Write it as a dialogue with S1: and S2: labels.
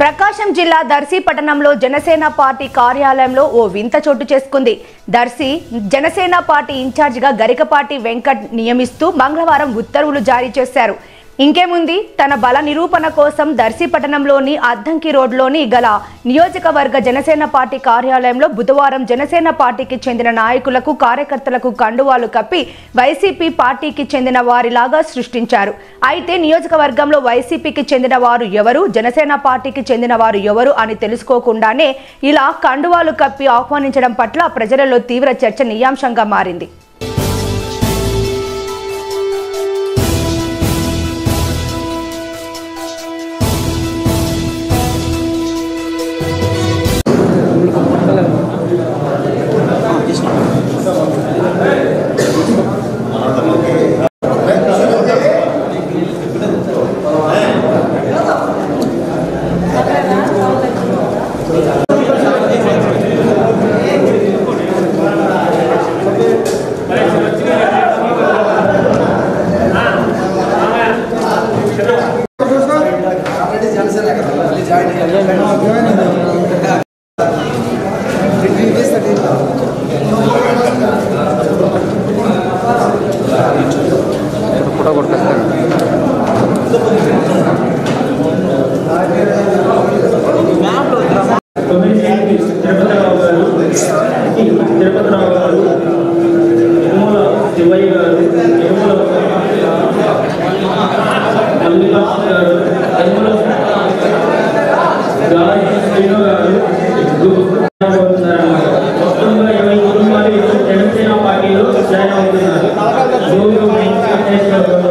S1: ప్రకాశం జిల్లా దర్శి పట్టణంలో జనసేన పార్టీ కార్యాలయంలో ఓ వింత చోటు చేసుకుంది దర్శి జనసేన పార్టీ ఇన్ఛార్జిగా గరికపాటి వెంకట్ నియమిస్తూ మంగళవారం ఉత్తర్వులు జారీ చేశారు ఇంకేముంది తన బల నిరూపణ కోసం దర్శి పట్టణంలోని అద్దంకి రోడ్లోని గల నియోజకవర్గ జనసేన పార్టీ కార్యాలయంలో బుధవారం జనసేన పార్టీకి చెందిన నాయకులకు కార్యకర్తలకు కండువాలు కప్పి వైసీపీ పార్టీకి చెందిన వారిలాగా సృష్టించారు అయితే నియోజకవర్గంలో వైసీపీకి చెందిన వారు ఎవరు జనసేన పార్టీకి చెందిన వారు ఎవరు అని తెలుసుకోకుండానే ఇలా కండువాలు కప్పి ఆహ్వానించడం పట్ల ప్రజలలో తీవ్ర చర్చనీయాంశంగా మారింది
S2: ఫోటో కొట్టుకొస్తాను
S3: తొమ్మిది తిరుపతిరావు గారు తిరుపతిరావు గారు యముల శివయ్య గారు యముల మల్లికార్జున గారు యముల గాలి శ్రీను గారు అవుతున్నారన్నమాట. మొత్తంగా ఇరవై కుటుంబాలు ఇప్పుడు జనసేన పార్టీలో జాయిన్ అవుతున్నారు గోవింద వెంకటేశ్వర